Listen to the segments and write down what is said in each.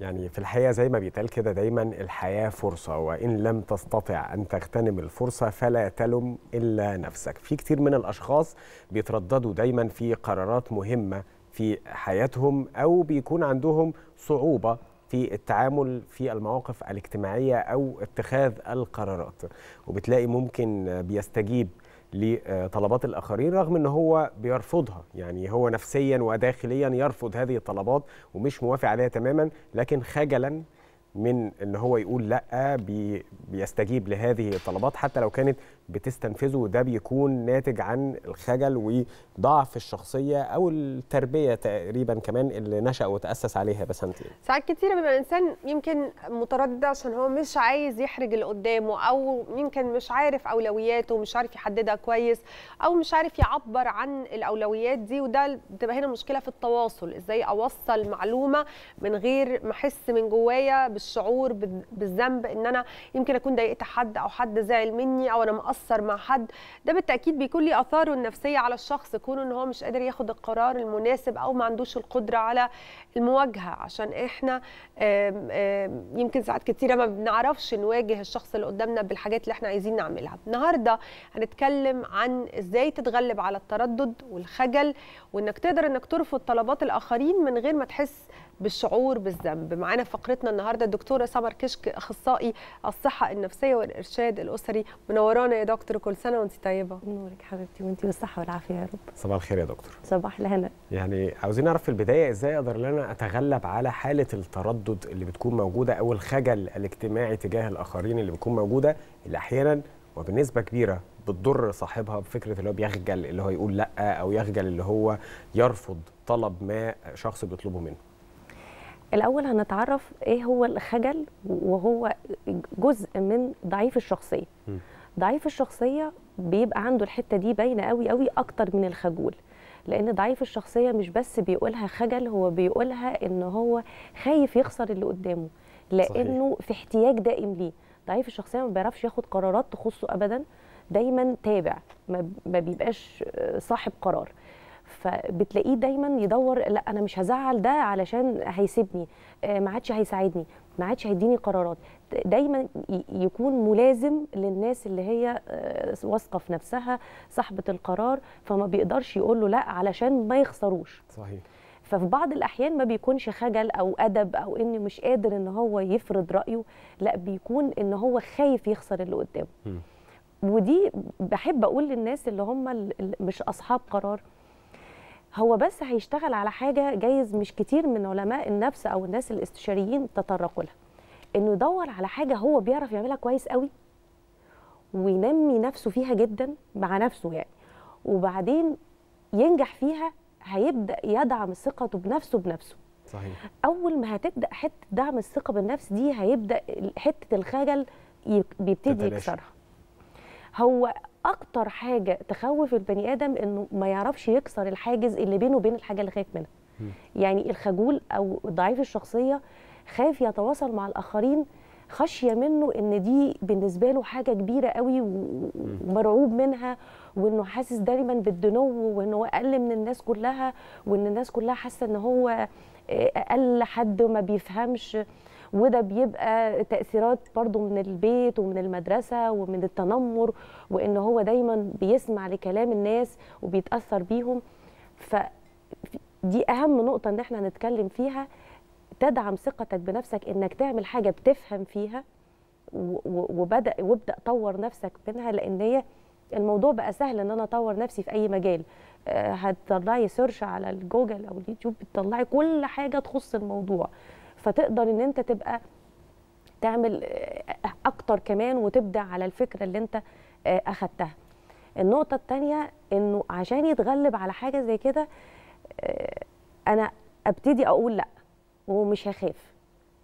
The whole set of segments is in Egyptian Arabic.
يعني في الحقيقة زي ما بيتقال كده دايما الحياة فرصة وإن لم تستطع أن تغتنم الفرصة فلا تلم إلا نفسك في كتير من الأشخاص بيترددوا دايما في قرارات مهمة في حياتهم أو بيكون عندهم صعوبة في التعامل في المواقف الاجتماعية أو اتخاذ القرارات وبتلاقي ممكن بيستجيب لطلبات الآخرين رغم أنه هو بيرفضها يعني هو نفسيا وداخليا يرفض هذه الطلبات ومش موافق عليها تماما لكن خجلا من ان هو يقول لا بي بيستجيب لهذه الطلبات حتى لو كانت بتستنفذه وده بيكون ناتج عن الخجل وضعف الشخصيه او التربيه تقريبا كمان اللي نشا وتاسس عليها بس انت ساعات كتيره بيبقى الانسان يمكن متردد عشان هو مش عايز يحرج اللي قدامه او يمكن مش عارف اولوياته مش عارف يحددها كويس او مش عارف يعبر عن الاولويات دي وده بتبقى هنا مشكله في التواصل ازاي اوصل معلومه من غير ما احس من جوايا بالشعور بالذنب ان انا يمكن اكون ضايقت حد او حد زعل مني او انا مقصر مع حد ده بالتاكيد بيكون ليه اثاره النفسيه على الشخص كونه ان هو مش قادر ياخد القرار المناسب او ما عندوش القدره على المواجهه عشان احنا آم آم يمكن ساعات كتيره ما بنعرفش نواجه الشخص اللي قدامنا بالحاجات اللي احنا عايزين نعملها النهارده هنتكلم عن ازاي تتغلب على التردد والخجل وانك تقدر انك ترفض طلبات الاخرين من غير ما تحس بالشعور بالذنب معانا في فقرتنا النهارده الدكتوره سمر كشك اخصائي الصحه النفسيه والارشاد الاسري منورانا يا دكتور كل سنه وانت طيبه نورك حبيبتي وانت بالصحه والعافيه يا رب صباح الخير يا دكتور صباح الهنا يعني عاوزين نعرف في البدايه ازاي اقدر ان انا اتغلب على حاله التردد اللي بتكون موجوده او الخجل الاجتماعي تجاه الاخرين اللي بتكون موجوده اللي احيانا وبنسبه كبيره بتضر صاحبها بفكره اللي هو بيخجل اللي هو يقول لا او يخجل اللي هو يرفض طلب ما شخص بيطلبه منه الاول هنتعرف ايه هو الخجل وهو جزء من ضعيف الشخصيه م. ضعيف الشخصيه بيبقى عنده الحته دي باينه قوي قوي اكتر من الخجول لان ضعيف الشخصيه مش بس بيقولها خجل هو بيقولها ان هو خايف يخسر اللي قدامه لانه صحيح. في احتياج دائم ليه ضعيف الشخصيه ما بيعرفش ياخد قرارات تخصه ابدا دايما تابع ما بيبقاش صاحب قرار فبتلاقيه دايما يدور لا انا مش هزعل ده علشان هيسيبني ما عادش هيساعدني ما عادش هيديني قرارات دايما يكون ملازم للناس اللي هي واثقه في نفسها صاحبه القرار فما بيقدرش يقول له لا علشان ما يخسروش صحيح ففي بعض الاحيان ما بيكونش خجل او ادب او انه مش قادر ان هو يفرض رايه لا بيكون ان هو خايف يخسر اللي قدامه ودي بحب اقول للناس اللي هم مش اصحاب قرار هو بس هيشتغل على حاجه جايز مش كتير من علماء النفس او الناس الاستشاريين تطرقوا لها انه يدور على حاجه هو بيعرف يعملها كويس قوي وينمي نفسه فيها جدا مع نفسه يعني وبعدين ينجح فيها هيبدا يدعم ثقته بنفسه بنفسه صحيح اول ما هتبدا حته دعم الثقه بالنفس دي هيبدا حته الخجل بيبتدي يكسرها هو اكتر حاجه تخوف البني ادم انه ما يعرفش يكسر الحاجز اللي بينه وبين الحاجه اللي خايف منها م. يعني الخجول او ضعيف الشخصيه خايف يتواصل مع الاخرين خشيه منه ان دي بالنسبه له حاجه كبيره قوي ومرعوب منها وانه حاسس دايما بالدنو وانه هو اقل من الناس كلها وان الناس كلها حاسه ان هو اقل حد وما بيفهمش وده بيبقى تاثيرات برضو من البيت ومن المدرسه ومن التنمر وان هو دايما بيسمع لكلام الناس وبيتاثر بيهم فدي اهم نقطه ان احنا نتكلم فيها تدعم ثقتك بنفسك انك تعمل حاجه بتفهم فيها وبدا وابدا طور نفسك منها لان هي الموضوع بقى سهل ان انا اطور نفسي في اي مجال هتطلعي سيرش على الجوجل او اليوتيوب بتطلعي كل حاجه تخص الموضوع فتقدر ان انت تبقى تعمل اكتر كمان وتبدع على الفكره اللي انت اخدتها النقطه الثانيه انه عشان يتغلب على حاجه زي كده انا ابتدي اقول لا ومش هخاف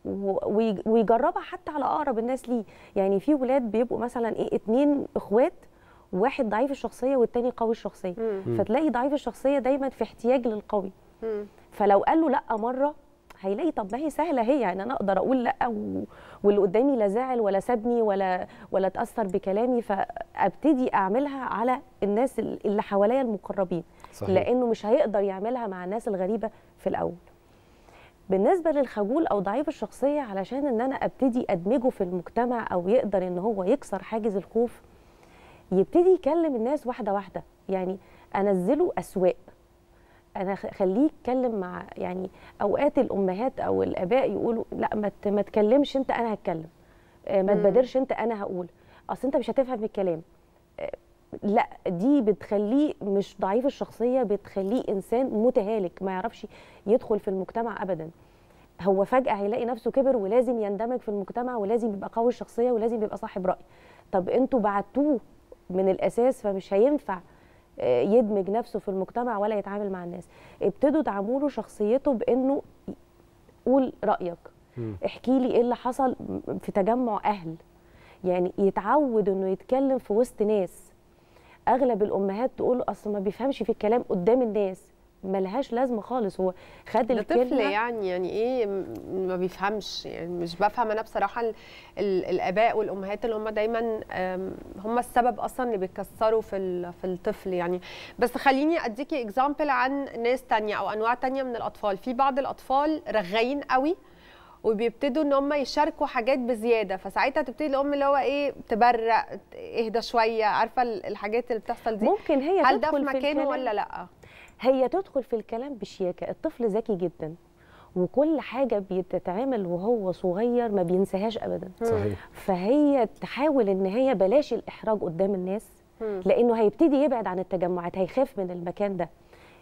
ويجربها حتى على اقرب الناس ليه يعني في ولاد بيبقوا مثلا ايه اتنين اخوات واحد ضعيف الشخصيه والتاني قوي الشخصيه مم. فتلاقي ضعيف الشخصيه دايما في احتياج للقوي مم. فلو قال له لا مره هيلاقي طب ما هي سهله هي يعني انا اقدر اقول لا و... واللي قدامي لا زعل ولا سابني ولا ولا اتاثر بكلامي فابتدي اعملها على الناس اللي حواليا المقربين صحيح. لانه مش هيقدر يعملها مع الناس الغريبه في الاول بالنسبه للخجول او ضعيف الشخصيه علشان ان انا ابتدي ادمجه في المجتمع او يقدر ان هو يكسر حاجز الخوف يبتدي يكلم الناس واحده واحده يعني انزله اسواق انا خليه يتكلم مع يعني اوقات الامهات او الاباء يقولوا لا ما ما تكلمش انت انا هتكلم ما تبادرش انت انا هقول اصل انت مش هتفهم الكلام لا دي بتخليه مش ضعيف الشخصيه بتخليه انسان متهالك ما يعرفش يدخل في المجتمع ابدا هو فجاه هيلاقي نفسه كبر ولازم يندمج في المجتمع ولازم يبقى قوي الشخصيه ولازم يبقى صاحب راي طب انتوا بعتوه من الاساس فمش هينفع يدمج نفسه في المجتمع ولا يتعامل مع الناس ابتدوا دعموا له شخصيته بانه قول رايك احكي لي ايه اللي حصل في تجمع اهل يعني يتعود انه يتكلم في وسط ناس اغلب الامهات تقول اصل ما بيفهمش في الكلام قدام الناس ملهاش لازمه خالص هو خد الكلمه طفل يعني يعني ايه ما بيفهمش يعني مش بفهم انا بصراحه ال ال الاباء والامهات اللي هم دايما هم السبب اصلا اللي بيكسروا في في الطفل يعني بس خليني اديكي اكزامبل عن ناس تانية او انواع تانية من الاطفال في بعض الاطفال رغاين قوي وبيبتدوا ان هم يشاركوا حاجات بزياده فساعتها تبتدي الام اللي هو ايه تبرق اهدى شويه عارفه الحاجات اللي بتحصل دي ممكن هي هل ده في تدخل مكانه ولا لا هي تدخل في الكلام بشياكه الطفل ذكي جدا وكل حاجه بتتعمل وهو صغير ما بينساهاش ابدا صحيح فهي تحاول ان هي بلاش الاحراج قدام الناس لانه هيبتدي يبعد عن التجمعات هيخاف من المكان ده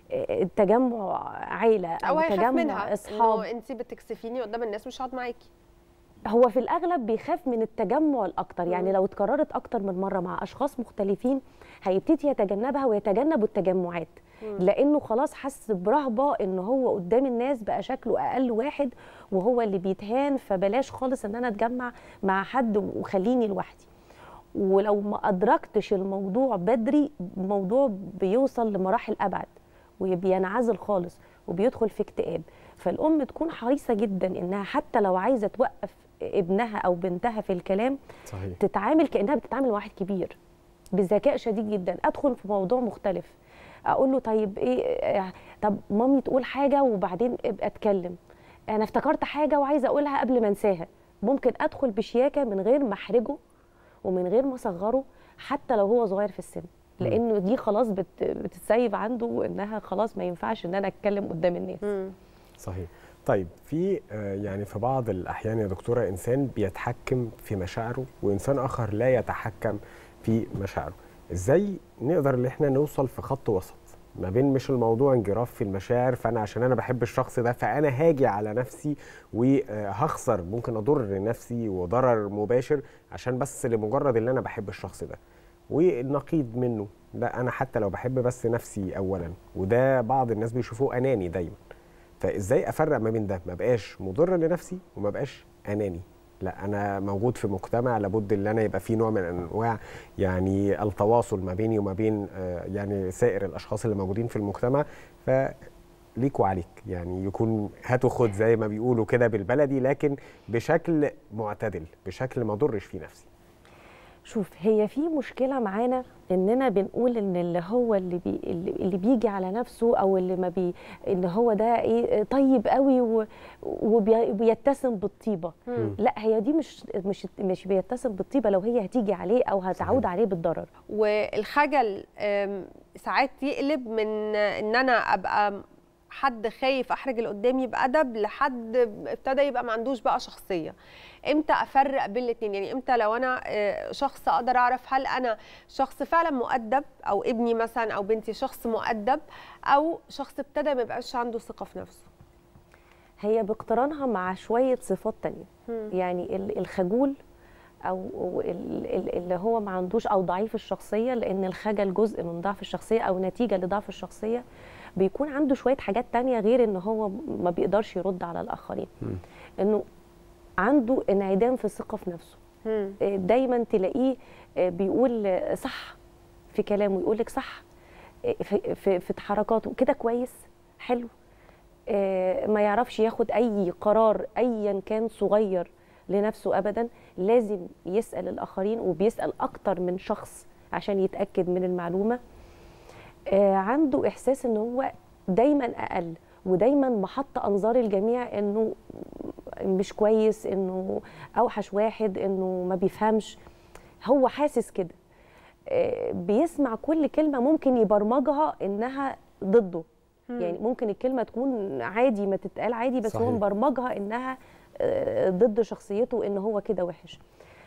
التجمع عيله او, أو تجمع منها اصحاب انت بتكسفيني قدام الناس مش هقعد معاكي هو في الاغلب بيخاف من التجمع الاكتر يعني لو اتكررت اكتر من مره مع اشخاص مختلفين هيبتدي يتجنبها ويتجنب التجمعات لانه خلاص حس برهبه ان هو قدام الناس بقى شكله اقل واحد وهو اللي بيتهان فبلاش خالص ان انا اتجمع مع حد وخليني لوحدي ولو ما ادركتش الموضوع بدري الموضوع بيوصل لمراحل ابعد وبينعزل خالص وبيدخل في اكتئاب فالام تكون حريصه جدا انها حتى لو عايزه توقف ابنها او بنتها في الكلام صحيح تتعامل كانها بتتعامل مع واحد كبير بذكاء شديد جدا ادخل في موضوع مختلف اقول له طيب ايه طب مامي تقول حاجه وبعدين ابقى اتكلم انا افتكرت حاجه وعايزه اقولها قبل ما انساها ممكن ادخل بشياكه من غير ما احرجه ومن غير ما اصغره حتى لو هو صغير في السن لانه دي خلاص بت بتتسيب عنده انها خلاص ما ينفعش ان انا اتكلم قدام الناس مم. صحيح طيب في آه، يعني في بعض الاحيان يا دكتوره انسان بيتحكم في مشاعره وانسان اخر لا يتحكم في مشاعره ازاي نقدر ان احنا نوصل في خط وسط ما بين مش الموضوع انجراف في المشاعر فانا عشان انا بحب الشخص ده فانا هاجي على نفسي وهخسر ممكن اضر نفسي وضرر مباشر عشان بس لمجرد ان انا بحب الشخص ده والنقيض منه لا انا حتى لو بحب بس نفسي اولا وده بعض الناس بيشوفوه اناني دايما فازاي افرق ما بين ده ما بقاش مضر لنفسي وما بقاش اناني لا انا موجود في مجتمع لابد ان انا يبقى في نوع من انواع يعني التواصل ما بيني وما بين آه، يعني سائر الاشخاص اللي موجودين في المجتمع ف ليك وعليك يعني يكون هات وخد زي ما بيقولوا كده بالبلدي لكن بشكل معتدل بشكل ما اضرش فيه نفسي شوف هي في مشكله معانا اننا بنقول ان اللي هو اللي بي اللي بيجي على نفسه او اللي ما بي ان هو ده ايه طيب قوي و- وبي- وبيتسم بالطيبه مم. لا هي دي مش مش مش بيتسم بالطيبه لو هي هتيجي عليه او هتعود صحيح. عليه بالضرر والخجل آم، ساعات يقلب من ان انا ابقى حد خايف احرج اللي قدامي بادب لحد ابتدى يبقى ما عندوش بقى شخصيه امتى افرق بين الاثنين يعني امتى لو انا آه، شخص اقدر اعرف هل انا شخص فعلا مؤدب او ابني مثلا او بنتي شخص مؤدب او شخص ابتدى ما يبقاش عنده ثقه في نفسه هي باقترانها مع شويه صفات تانية مم. يعني ال- الخجول او أو ال- ال- اللي هو ما عندوش او ضعيف الشخصيه لان الخجل جزء من ضعف الشخصيه او نتيجه لضعف الشخصيه بيكون عنده شويه حاجات تانية غير ان هو ما بيقدرش يرد على الاخرين مم. انه عنده انعدام في الثقه في نفسه مم. آه، دايما تلاقيه آه، بيقول آه، صح في كلامه يقول لك صح آه، في في, في حركاته كده كويس حلو آه، ما يعرفش ياخد اي قرار ايا كان صغير لنفسه ابدا لازم يسال الاخرين وبيسال اكتر من شخص عشان يتاكد من المعلومه آه، عنده احساس ان هو دايما اقل ودايما محط انظار الجميع انه مش كويس انه اوحش واحد انه ما بيفهمش هو حاسس كده آه، بيسمع كل كلمه ممكن يبرمجها انها ضده يعني ممكن الكلمه تكون عادي ما تتقال عادي بس هو صحيح. مبرمجها انها آه، ضد شخصيته ان هو كده وحش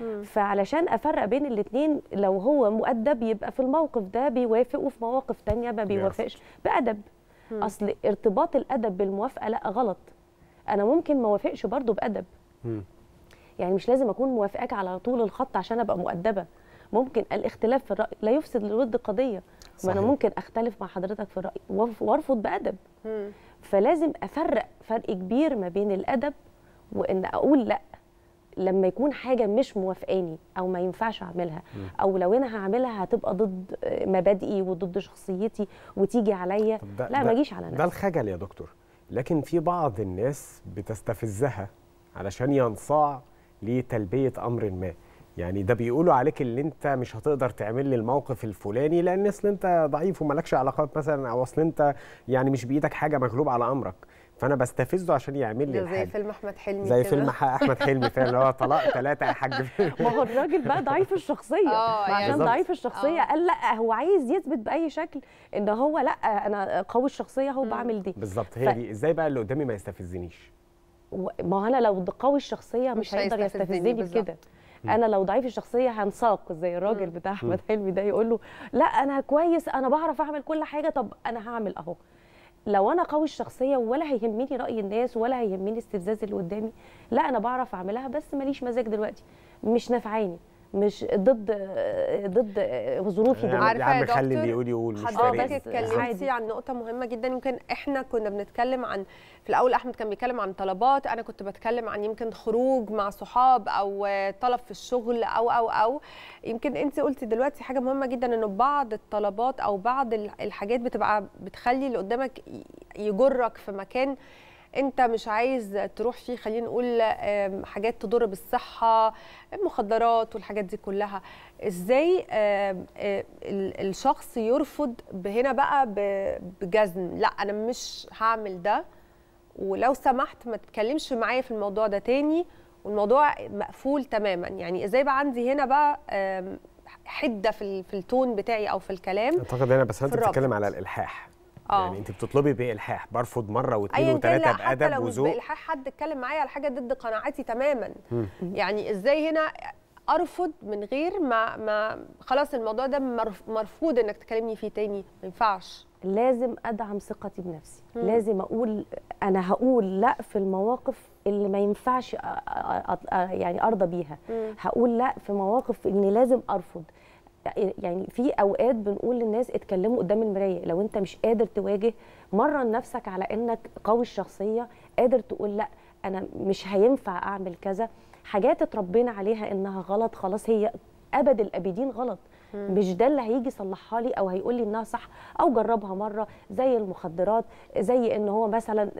فعلشان افرق بين الاثنين لو هو مؤدب يبقى في الموقف ده بيوافق وفي مواقف تانية ما بيوافقش بادب اصل ارتباط الادب بالموافقه لا غلط انا ممكن ما اوافقش برضه بادب مم. يعني مش لازم اكون موافقاك على طول الخط عشان ابقى مؤدبه ممكن الاختلاف في الراي لا يفسد للود قضيه ما انا صحيح. ممكن اختلف مع حضرتك في الراي وارف- وارفض بادب مم. فلازم افرق فرق كبير ما بين الادب وان اقول لا لما يكون حاجه مش موافقاني او ما ينفعش اعملها او لو انا هعملها هتبقى ضد آه، مبادئي وضد شخصيتي وتيجي عليا طب ده- لا ده- ما اجيش على ده نفسي الخجل يا دكتور لكن في بعض الناس بتستفزها علشان ينصاع لتلبية أمر ما يعني ده بيقولوا عليك اللي انت مش هتقدر تعمل لي الموقف الفلاني لان اصل انت ضعيف ومالكش علاقات مثلا او اصل انت يعني مش بايدك حاجه مغلوب على امرك فانا بستفزه عشان يعمل لي ده زي الحاجه فيلم احمد حلمي زي كده. فيلم ح- احمد حلمي فعلا اللي هو طلاق ثلاثه يا حاج ما هو الراجل بقى ضعيف الشخصيه آه، ما يعني عشان بالظبط. ضعيف الشخصيه آه. قال لا هو عايز يثبت باي شكل ان هو لا انا قوي الشخصيه هو بعمل دي بالظبط هي ف- دي ازاي بقى اللي قدامي ما يستفزنيش و- ما هو انا لو قوي الشخصيه مش, مش هيقدر هيستفزني يستفزني بالظبط. بكده انا لو ضعيف الشخصيه هنساق زي الراجل بتاع احمد حلمي ده يقول له لا انا كويس انا بعرف اعمل كل حاجه طب انا هعمل اهو لو انا قوي الشخصيه ولا هيهمني راي الناس ولا هيهمني استفزاز اللي قدامي لا انا بعرف اعملها بس ماليش مزاج دلوقتي مش نافعاني مش ضد ضد ظروفي يا دلوقتي عارفة عم يا خلي دكتور، اللي يقول يقول مش حضرتك فارق بس اتكلمتي عادي. عن نقطة مهمة جدا يمكن احنا كنا بنتكلم عن في الأول أحمد كان بيتكلم عن طلبات أنا كنت بتكلم عن يمكن خروج مع صحاب أو طلب في الشغل أو أو أو يمكن أنت قلتي دلوقتي حاجة مهمة جدا إنه بعض الطلبات أو بعض ال- الحاجات بتبقى بتخلي اللي قدامك ي- يجرك في مكان انت مش عايز تروح فيه خلينا نقول آم، حاجات تضر بالصحه المخدرات والحاجات دي كلها ازاي آم، آه، ال- الشخص يرفض هنا بقى ب- بجزم لا انا مش هعمل ده ولو سمحت ما تتكلمش معايا في الموضوع ده تاني والموضوع مقفول تماما يعني ازاي بقى عندي هنا بقى آم، حده في ال- في التون بتاعي او في الكلام اعتقد هنا بس انت في الرفض. بتتكلم على الالحاح آه. يعني انت بتطلبي بالحاح برفض مره واثنين ايا كان لا وثلاثه حتى بادب لو مش وذوق بالحاح حد اتكلم معايا على حاجه ضد قناعاتي تماما يعني ازاي هنا ارفض من غير ما ما خلاص الموضوع ده مرف- مرفوض انك تكلمني فيه تاني ما ينفعش لازم ادعم ثقتي بنفسي لازم اقول انا هقول لا في المواقف اللي ما ينفعش أ- أ- أ- يعني ارضى بيها هقول لا في مواقف اني لازم ارفض يعني في اوقات بنقول للناس اتكلموا قدام المرايه لو انت مش قادر تواجه مرن نفسك على انك قوي الشخصيه قادر تقول لا انا مش هينفع اعمل كذا حاجات اتربينا عليها انها غلط خلاص هي ابد الابدين غلط مش ده اللي هيجي يصلحها لي او هيقول لي انها صح او جربها مره زي المخدرات زي ان هو مثلا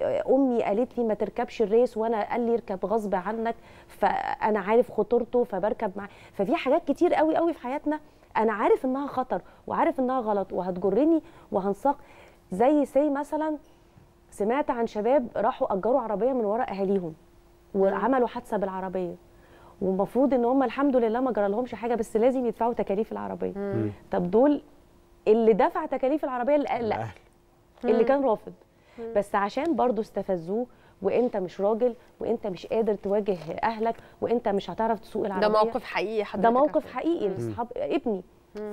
امي قالت لي ما تركبش الريس وانا قال لي اركب غصب عنك فانا عارف خطورته فبركب معاه ففي حاجات كتير قوي قوي في حياتنا انا عارف انها خطر وعارف انها غلط وهتجرني وهنساق زي سي مثلا سمعت عن شباب راحوا اجروا عربيه من ورا اهاليهم وعملوا حادثه بالعربيه والمفروض ان هم الحمد لله ما جرى لهمش حاجه بس لازم يدفعوا تكاليف العربيه طب دول اللي دفع تكاليف العربيه اللي قال لا الأهل. اللي كان رافض بس عشان برضو استفزوه وانت مش راجل وانت مش قادر تواجه اهلك وانت مش هتعرف تسوق العربيه ده موقف حقيقي حضرتك ده موقف عارفاه. حقيقي لاصحاب ابني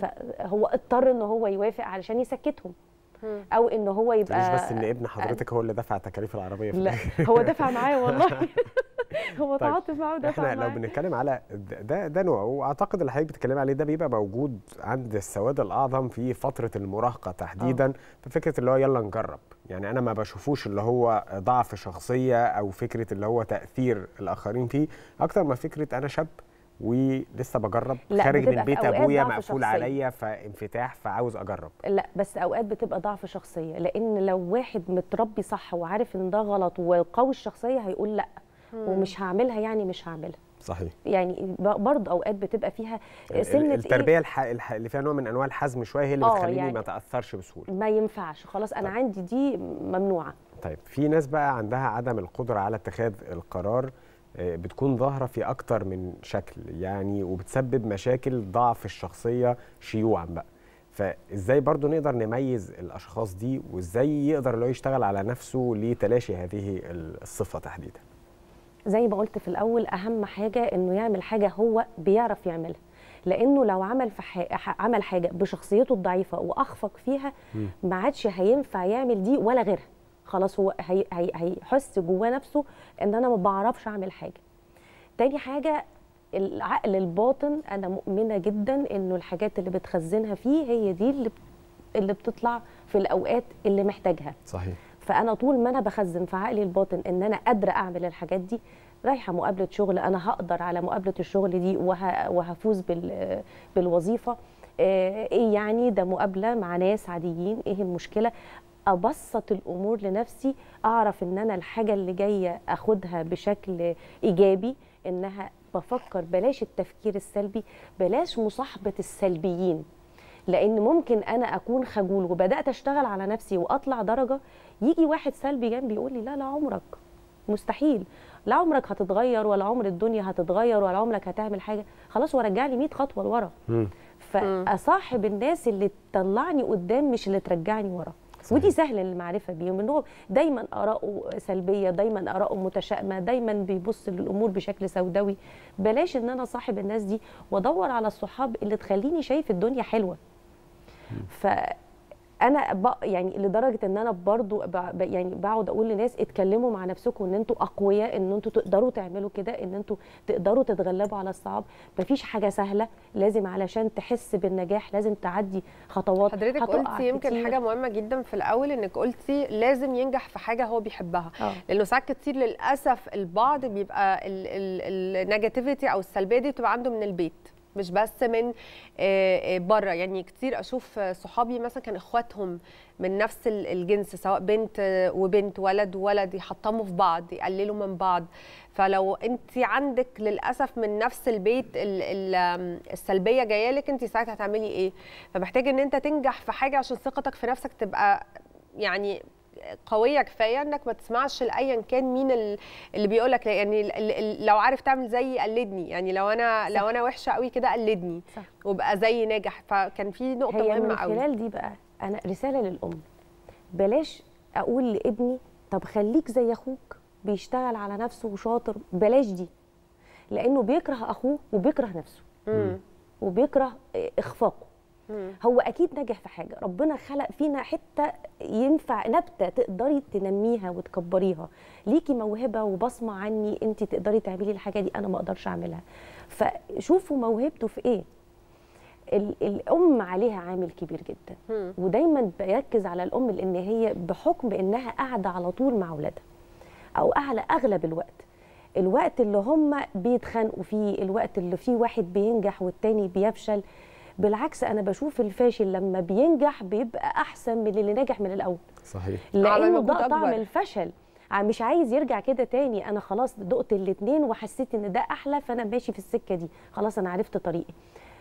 فهو اضطر ان هو يوافق علشان يسكتهم او ان هو يبقى مش بس ان ابن حضرتك هو اللي دفع تكاليف العربيه في لا الآخر. هو دفع معايا والله هو طيب، تعاطف معاه ودفع احنا لو معاه بنتكلم على ده- ده ده نوع واعتقد اللي حضرتك بتتكلمي عليه ده بيبقى موجود عند السواد الاعظم في فتره المراهقه تحديدا في فكره اللي هو يلا نجرب يعني انا ما بشوفوش اللي هو ضعف شخصيه او فكره اللي هو تاثير الاخرين فيه اكتر ما فكره انا شاب ولسه بجرب لا، خارج من بتبقى في بيت أوقات ابويا ضعف مقفول شخصية. عليا فانفتاح فعاوز اجرب لا بس اوقات بتبقى ضعف شخصيه لان لو واحد متربي صح وعارف ان ده غلط وقوي الشخصيه هيقول لا ومش هعملها يعني مش هعملها صحيح يعني ب- برضه اوقات بتبقى فيها سنه التربيه إيه؟ الح... الح... اللي فيها نوع من انواع الحزم شويه هي اللي آه، بتخليني يعني ما اتاثرش بسهوله ما ينفعش خلاص انا طيب. عندي دي ممنوعه طيب في ناس بقى عندها عدم القدره على اتخاذ القرار بتكون ظاهره في اكتر من شكل يعني وبتسبب مشاكل ضعف الشخصيه شيوعا بقى فازاي برضو نقدر نميز الاشخاص دي وازاي يقدر لو يشتغل على نفسه لتلاشي هذه الصفه تحديدا زي ما قلت في الاول اهم حاجه انه يعمل حاجه هو بيعرف يعملها لانه لو عمل في حاجة عمل حاجه بشخصيته الضعيفه واخفق فيها ما عادش هينفع يعمل دي ولا غيرها خلاص هو هي هي هيحس جواه نفسه ان انا ما بعرفش اعمل حاجه تاني حاجه العقل الباطن انا مؤمنه جدا انه الحاجات اللي بتخزنها فيه هي دي اللي اللي بتطلع في الاوقات اللي محتاجها صحيح فانا طول ما انا بخزن في عقلي الباطن ان انا قادره اعمل الحاجات دي رايحه مقابله شغل انا هقدر على مقابله الشغل دي وه... وهفوز بال... بالوظيفه ايه يعني ده مقابله مع ناس عاديين ايه المشكله ابسط الامور لنفسي اعرف ان انا الحاجه اللي جايه اخدها بشكل ايجابي انها بفكر بلاش التفكير السلبي بلاش مصاحبه السلبيين لان ممكن انا اكون خجول وبدات اشتغل على نفسي واطلع درجه يجي واحد سلبي جنبي يقول لي لا لا عمرك مستحيل لا عمرك هتتغير ولا عمر الدنيا هتتغير ولا عمرك هتعمل حاجه خلاص ورجع لي 100 خطوه لورا فاصاحب الناس اللي تطلعني قدام مش اللي ترجعني ورا صحيح. ودي سهل المعرفه بيهم ان هو دايما اراءه سلبيه دايما اراءه متشائمه دايما بيبص للامور بشكل سوداوي بلاش ان انا صاحب الناس دي وادور على الصحاب اللي تخليني شايف الدنيا حلوه ف انا ب... يعني لدرجه ان انا برضو ب... يعني بقعد اقول لناس اتكلموا مع نفسكم ان انتوا اقوياء ان انتوا تقدروا تعملوا كده ان انتوا تقدروا تتغلبوا على الصعاب مفيش حاجه سهله لازم علشان تحس بالنجاح لازم تعدي خطوات حضرتك قلتي يمكن كتير. حاجه مهمه جدا في الاول انك قلتي لازم ينجح في حاجه هو بيحبها أوه. لانه ساعات كتير للاسف البعض بيبقى النيجاتيفيتي او السلبيه دي بتبقى عنده من البيت مش بس من بره يعني كتير اشوف صحابي مثلا كان اخواتهم من نفس الجنس سواء بنت وبنت ولد وولد يحطموا في بعض يقللوا من بعض فلو انت عندك للاسف من نفس البيت السلبيه جايه لك انت ساعتها هتعملي ايه فمحتاج ان انت تنجح في حاجه عشان ثقتك في نفسك تبقى يعني قويه كفايه انك ما تسمعش لايا كان مين اللي بيقول لك يعني لو عارف تعمل زيي قلدني يعني لو انا صح. لو انا وحشه قوي كده قلدني صح. وابقى زي ناجح فكان في نقطه هي مهمه قوي من خلال دي بقى انا رساله للام بلاش اقول لابني طب خليك زي اخوك بيشتغل على نفسه وشاطر بلاش دي لانه بيكره اخوه وبيكره نفسه مم. وبيكره اخفاقه هو اكيد نجح في حاجه ربنا خلق فينا حته ينفع نبته تقدري تنميها وتكبريها ليكي موهبه وبصمه عني انت تقدري تعملي الحاجه دي انا ما اقدرش اعملها فشوفوا موهبته في ايه الام عليها عامل كبير جدا ودايما بركز على الام لان هي بحكم انها قاعده على طول مع اولادها او على اغلب الوقت الوقت اللي هم بيتخانقوا فيه الوقت اللي فيه واحد بينجح والتاني بيفشل بالعكس انا بشوف الفاشل لما بينجح بيبقى احسن من اللي نجح من الاول صحيح لانه ده طعم الفشل مش عايز يرجع كده تاني انا خلاص دقت الاثنين وحسيت ان ده احلى فانا ماشي في السكه دي خلاص انا عرفت طريقي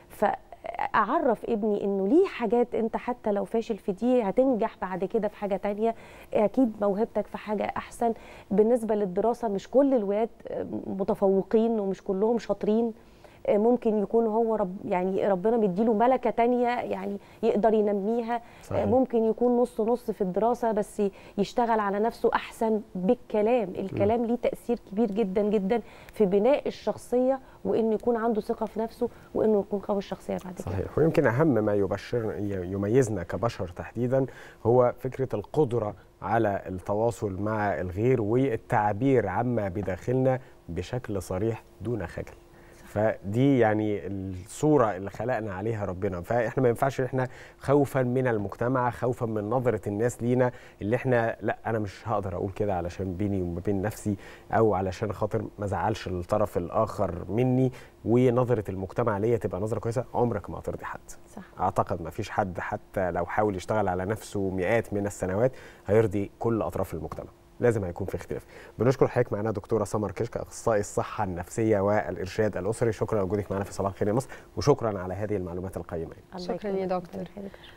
فاعرف ابني انه ليه حاجات انت حتى لو فاشل في دي هتنجح بعد كده في حاجه تانية اكيد موهبتك في حاجه احسن بالنسبه للدراسه مش كل الولاد متفوقين ومش كلهم شاطرين ممكن يكون هو رب يعني ربنا مديله ملكه تانية يعني يقدر ينميها صحيح. ممكن يكون نص نص في الدراسه بس يشتغل على نفسه احسن بالكلام الكلام ليه تاثير كبير جدا جدا في بناء الشخصيه وانه يكون عنده ثقه في نفسه وانه يكون قوي الشخصيه بعد كده صحيح ويمكن اهم ما يبشر يميزنا كبشر تحديدا هو فكره القدره على التواصل مع الغير والتعبير عما بداخلنا بشكل صريح دون خجل فدي يعني الصوره اللي خلقنا عليها ربنا فاحنا ما ينفعش احنا خوفا من المجتمع خوفا من نظره الناس لينا اللي احنا لا انا مش هقدر اقول كده علشان بيني وما بين نفسي او علشان خاطر ما ازعلش الطرف الاخر مني ونظره المجتمع ليا تبقى نظره كويسه عمرك ما هترضي حد صح. اعتقد ما فيش حد حتى لو حاول يشتغل على نفسه مئات من السنوات هيرضي كل اطراف المجتمع لازم هيكون في اختلاف بنشكر حضرتك معانا دكتوره سمر كشك اخصائي الصحه النفسيه والارشاد الاسري شكرا لوجودك معنا في صباح الخير يا مصر وشكرا على هذه المعلومات القيمه شكرا يا دكتور